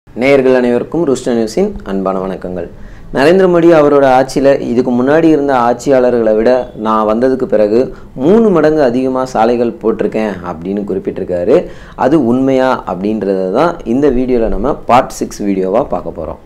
நேயர்கள் அனைவருக்கும் ருஷ்ட நியூஸின் அன்பான வணக்கங்கள் நரேந்திர மோடி அவரோட ஆட்சியில் இதுக்கு முன்னாடி இருந்த ஆட்சியாளர்களை விட நான் வந்ததுக்கு பிறகு மூணு மடங்கு அதிகமாக சாலைகள் போட்டிருக்கேன் அப்படின்னு குறிப்பிட்டிருக்காரு அது உண்மையா அப்படின்றத தான் இந்த வீடியோவில் நம்ம பார்ட் சிக்ஸ் வீடியோவாக பார்க்க போகிறோம்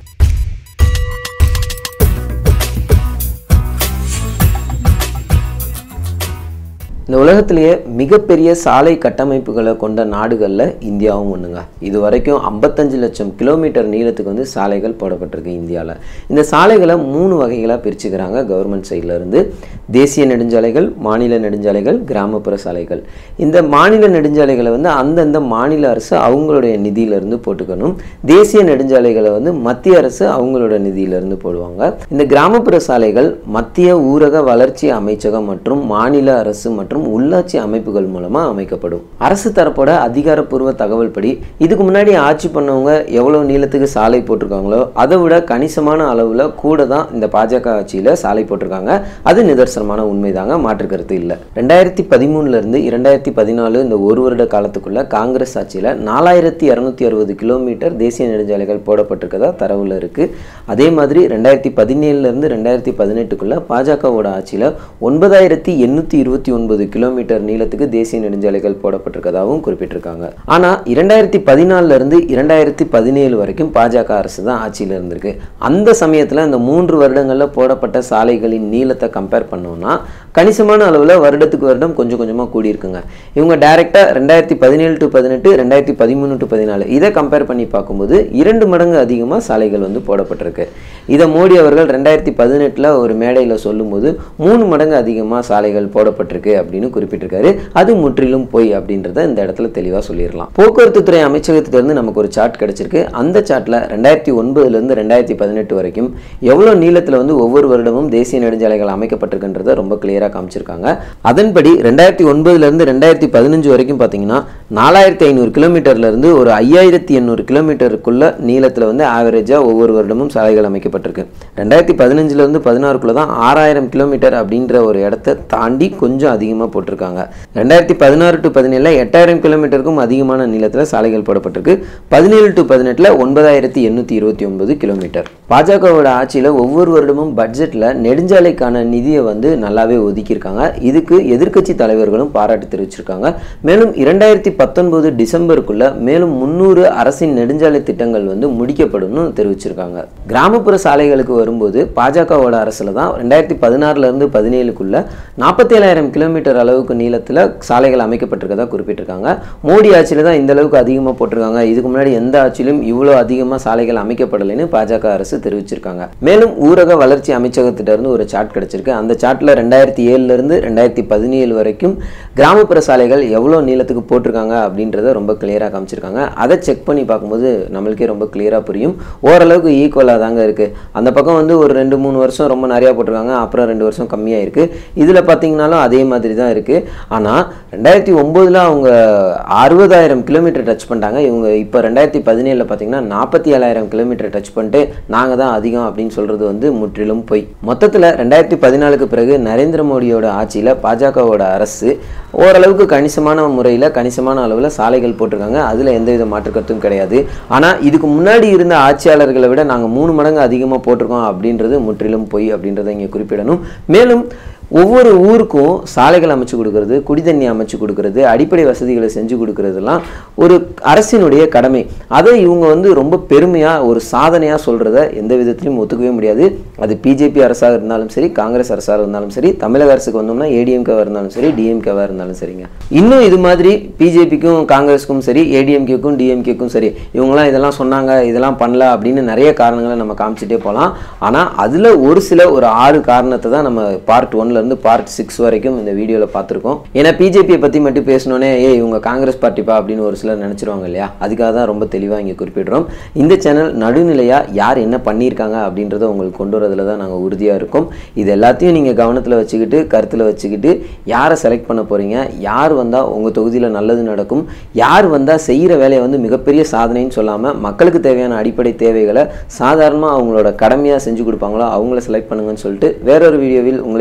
இந்த உலகத்திலேயே மிகப்பெரிய சாலை கட்டமைப்புகளை கொண்ட நாடுகளில் இந்தியாவும் ஒன்றுங்க இது வரைக்கும் ஐம்பத்தஞ்சு லட்சம் கிலோமீட்டர் நீளத்துக்கு வந்து சாலைகள் போடப்பட்டிருக்கு இந்தியாவில் இந்த சாலைகளை மூணு வகைகளாக பிரிச்சுக்கிறாங்க கவர்மெண்ட் சைட்லேருந்து தேசிய நெடுஞ்சாலைகள் மாநில நெடுஞ்சாலைகள் கிராமப்புற சாலைகள் இந்த மாநில நெடுஞ்சாலைகளை வந்து அந்தந்த மாநில அரசு அவங்களுடைய நிதியிலிருந்து போட்டுக்கணும் தேசிய நெடுஞ்சாலைகளை வந்து மத்திய அரசு அவங்களோட நிதியிலிருந்து போடுவாங்க இந்த கிராமப்புற சாலைகள் மத்திய ஊரக வளர்ச்சி அமைச்சகம் மற்றும் மாநில அரசு மற்றும் உள்ளாட்சி அமைப்புகள் மூலமாக அமைக்கப்படும் அரசு தரப்போட அதிகாரப்பூர்வ தகவல் படி இதுக்கு முன்னாடி ஆட்சி பண்ணவங்க எவ்வளோ நீளத்துக்கு சாலை போட்டிருக்காங்களோ அதை விட கணிசமான அளவில் கூட தான் இந்த பாஜக ஆட்சியில் சாலை போட்டிருக்காங்க அது நிதர்சனமான உண்மைதாங்க மாற்று கருத்து இல்லை ரெண்டாயிரத்தி பதிமூணுலேருந்து இரண்டாயிரத்தி பதினாலு இந்த ஒரு வருட காலத்துக்குள்ள காங்கிரஸ் ஆட்சியில் நாலாயிரத்தி இரநூத்தி அறுபது கிலோமீட்டர் தேசிய நெடுஞ்சாலைகள் போடப்பட்டிருக்கதா தரவுல இருக்கு அதே மாதிரி ரெண்டாயிரத்தி பதினேழுலேருந்து ரெண்டாயிரத்தி பதினெட்டுக்குள்ள பாஜகவோட ஆட்சியில் ஒன்பதாயிரத்தி எண்ணூற்றி இருபத்தி ஒன்பது கிலோமீட்டர் நீளத்துக்கு தேசிய நெடுஞ்சாலைகள் போடப்பட்டிருக்கதாகவும் குறிப்பிட்டிருக்காங்க ஆனால் இரண்டாயிரத்தி பதினாலுல இருந்து இரண்டாயிரத்தி பதினேழு வரைக்கும் பாஜக அரசு தான் ஆட்சியில் இருந்திருக்கு அந்த சமயத்தில் இந்த மூன்று வருடங்களில் போடப்பட்ட சாலைகளின் நீளத்தை கம்பேர் பண்ணோம்னா கணிசமான அளவில் வருடத்துக்கு வருடம் கொஞ்சம் கொஞ்சமாக கூடியிருக்குங்க இவங்க டைரெக்டாக ரெண்டாயிரத்தி பதினேழு டு பதினெட்டு ரெண்டாயிரத்தி பதிமூணு டு பதினாலு இதை கம்பேர் பண்ணி பார்க்கும்போது இரண்டு மடங்கு அதிகமாக சாலைகள் வந்து போடப்பட்டிருக்கு இதை மோடி அவர்கள் ரெண்டாயிரத்தி பதினெட்டில் ஒரு மேடையில் சொல்லும்போது மூணு மடங்கு அதிகமாக சாலைகள் போடப்பட்டிருக்கு அப்படின்னு குறிப்பிட்டிருக்காரு அது முற்றிலும் பொய் அப்படின்றத இந்த இடத்துல தெளிவாக சொல்லிடலாம் போக்குவரத்து துறை அமைச்சகத்திலிருந்து நமக்கு ஒரு சார்ட் கிடைச்சிருக்கு அந்த சார்ட்டில் ரெண்டாயிரத்தி ஒன்பதுலேருந்து ரெண்டாயிரத்தி பதினெட்டு வரைக்கும் எவ்வளோ நீளத்தில் வந்து ஒவ்வொரு வருடமும் தேசிய நெடுஞ்சாலைகள் அமைக்கப்பட்டிருக்குன்றத ரொம்ப கிளியராக காமிச்சிருக்காங்க அதன்படி ரெண்டாயிரத்தி ஒன்பதுலேருந்து ரெண்டாயிரத்தி பதினஞ்சு வரைக்கும் பார்த்தீங்கன்னா நாலாயிரத்தி ஐநூறு கிலோமீட்டர்லேருந்து ஒரு ஐயாயிரத்தி எண்ணூறு கிலோமீட்டருக்குள்ள நீளத்தில் வந்து ஆவரேஜாக ஒவ்வொரு வருடமும் சாலைகள் அமைக்கப்பட்டிருக்கு ரெண்டாயிரத்தி பதினஞ்சுலேருந்து பதினாறுக்குள்ள தான் ஆறாயிரம் கிலோமீட்டர் அப்படின்ற ஒரு இடத்த தாண்டி கொஞ்சம் அதிகமாக போட்டிருக்காங்க ரெண்டாயிரத்தி பதினாறு டு பதினேழில் எட்டாயிரம் கிலோமீட்டருக்கும் அதிகமான நீளத்தில் சாலைகள் போடப்பட்டிருக்கு பதினேழு டு பதினெட்டில் ஒன்பதாயிரத்தி எண்ணூற்றி இருபத்தி ஒன்பது கிலோமீட்டர் பாஜகவோட ஆட்சியில் ஒவ்வொரு வருடமும் பட்ஜெட்டில் நெடுஞ்சாலைக்கான நிதியை வந்து நல்லாவே ஒதுக்கியிருக்காங்க இதுக்கு எதிர்க்கட்சி தலைவர்களும் பாராட்டு தெரிவிச்சிருக்காங்க மேலும் இரண்டாயிரத்தி பத்தொன்பது டிசம்பருக்குள்ள மேலும் முந்நூறு அரசின் நெடுஞ்சாலை திட்டங்கள் வந்து முடிக்கப்படும்னு தெரிவிச்சிருக்காங்க கிராமப்புற சாலைகளுக்கு வரும்போது பாஜகவோட அரசில் தான் ரெண்டாயிரத்தி பதினாறுலேருந்து பதினேழுக்குள்ள நாற்பத்தேழாயிரம் கிலோமீட்டர் அளவுக்கு நீளத்தில் சாலைகள் அமைக்கப்பட்டிருக்கதா குறிப்பிட்டிருக்காங்க மோடி ஆட்சியில் தான் இந்த அளவுக்கு அதிகமாக போட்டிருக்காங்க இதுக்கு முன்னாடி எந்த ஆட்சியிலும் இவ்வளோ அதிகமாக சாலைகள் அமைக்கப்படலைன்னு பாஜக அரசு தெரிவிச்சிருக்காங்க மேலும் ஊரக வளர்ச்சி அமைச்சகத்திட்ட ஒரு சார்ட் கிடைச்சிருக்கு அந்த சார்ட்டில் ரெண்டாயிரத்தி ஏழுலேருந்து ரெண்டாயிரத்தி பதினேழு வரைக்கும் கிராமப்புற சாலைகள் எவ்வளோ நீளத்துக்கு போட்டிருக்காங்க அப்படின்றத ரொம்ப கிளியராக காமிச்சிருக்காங்க அதை செக் பண்ணி பார்க்கும்போது நம்மளுக்கே ரொம்ப கிளியராக புரியும் ஓரளவுக்கு ஈக்குவலாக தாங்க இருக்குது அந்த பக்கம் வந்து ஒரு ரெண்டு மூணு வருஷம் ரொம்ப நிறையா போட்டிருக்காங்க அப்புறம் ரெண்டு வருஷம் கம்மியாக இருக்குது இதில் பார்த்தீங்கனாலும் அதே மாதிரி தான் இருக்குது ஆனால் ரெண்டாயிரத்தி ஒம்போதில் அவங்க அறுபதாயிரம் கிலோமீட்டர் டச் பண்ணிட்டாங்க இவங்க இப்போ ரெண்டாயிரத்தி பதினேழில் பார்த்தீங்கன்னா நாற்பத்தி ஏழாயிரம் கிலோமீட்டர் டச் பண்ணிட்டு நாங்கள் தான் அதிகம் அப்படின்னு சொல்கிறது வந்து முற்றிலும் பொய் மொத்தத்தில் ரெண்டாயிரத்தி பதினாலுக்கு பிறகு நரேந்திர மோடியோட ஆட்சியில் பாஜகவோட அரசு ஓரளவுக்கு கணிசமான முறையில் கணிசமான அளவில் சாலைகள் போட்டிருக்காங்க அதில் எந்தவித மாற்று கருத்தும் கிடையாது ஆனால் இதுக்கு முன்னாடி இருந்த ஆட்சியாளர்களை விட நாங்கள் மூணு மடங்கு அதிகமாக போட்டிருக்கோம் அப்படின்றது முற்றிலும் பொய் அப்படின்றத இங்கே குறிப்பிடணும் மேலும் ஒவ்வொரு ஊருக்கும் சாலைகள் அமைச்சு கொடுக்கறது குடிதண்ணி அமைச்சு கொடுக்கறது அடிப்படை வசதிகளை செஞ்சு கொடுக்கறதுலாம் ஒரு அரசினுடைய கடமை அதை இவங்க வந்து ரொம்ப பெருமையாக ஒரு சாதனையாக சொல்கிறத எந்த விதத்திலையும் ஒத்துக்கவே முடியாது அது பிஜேபி அரசாக இருந்தாலும் சரி காங்கிரஸ் அரசாக இருந்தாலும் சரி தமிழக அரசுக்கு வந்தோம்னா ஏடிஎம்கேவாக இருந்தாலும் சரி டிஎம்கேவாக இருந்தாலும் சரிங்க இன்னும் இது மாதிரி பிஜேபிக்கும் காங்கிரஸுக்கும் சரி ஏடிஎம்கேக்கும் டிஎம்கேக்கும் சரி இவங்களாம் இதெல்லாம் சொன்னாங்க இதெல்லாம் பண்ணல அப்படின்னு நிறைய காரணங்களை நம்ம காமிச்சிட்டே போகலாம் ஆனால் அதில் ஒரு சில ஒரு ஆறு காரணத்தை தான் நம்ம பார்ட் ஒன்ல இருந்து பார்ட் சிக்ஸ் வரைக்கும் இந்த வீடியோவில் பார்த்துருக்கோம் ஏன்னா பிஜேபியை பற்றி மட்டும் பேசணுன்னே ஏ இவங்க காங்கிரஸ் பார்ட்டிப்பா அப்படின்னு ஒரு சிலர் நினச்சிருவாங்க இல்லையா அதுக்காக தான் ரொம்ப தெளிவாக இங்கே குறிப்பிடுறோம் இந்த சேனல் நடுநிலையாக யார் என்ன பண்ணியிருக்காங்க அப்படின்றத உங்களுக்கு கொண்டு வரதுல தான் நாங்கள் உறுதியாக இருக்கோம் இது எல்லாத்தையும் நீங்கள் கவனத்தில் வச்சுக்கிட்டு கருத்தில் வச்சுக்கிட்டு யாரை செலக்ட் பண்ண போகிறீங்க யார் வந்தால் உங்கள் தொகுதியில் நல்லது நடக்கும் யார் வந்தால் செய்கிற வேலையை வந்து மிகப்பெரிய சாதனைன்னு சொல்லாமல் மக்களுக்கு தேவையான அடிப்படை தேவைகளை சாதாரணமாக அவங்களோட கடமையாக செஞ்சு கொடுப்பாங்களோ அவங்கள செலக்ட் பண்ணுங்கன்னு சொல்லிட்டு வேறொரு வீடியோவில் உங்களை சந்திக்கும் வரை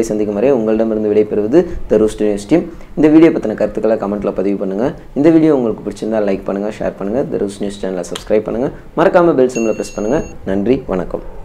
வரை உங்களிடமிருந்து விடைபெறுவது தருஷ் நியூஸ் டீம் இந்த வீடியோ பற்றின கருத்துக்களை கமெண்ட்டில் பதிவு பண்ணுங்கள் இந்த வீடியோ உங்களுக்கு பிடிச்சிருந்தா லைக் பண்ணுங்கள் ஷேர் பண்ணுங்கள் தருஷ் நியூஸ் சேனலை சப்ஸ்கிரைப் பண்ணுங்கள் மறக்காமல் பெல் சிம்மில் ப்ரெஸ் பண்ணுங்கள் நன்றி வணக்கம்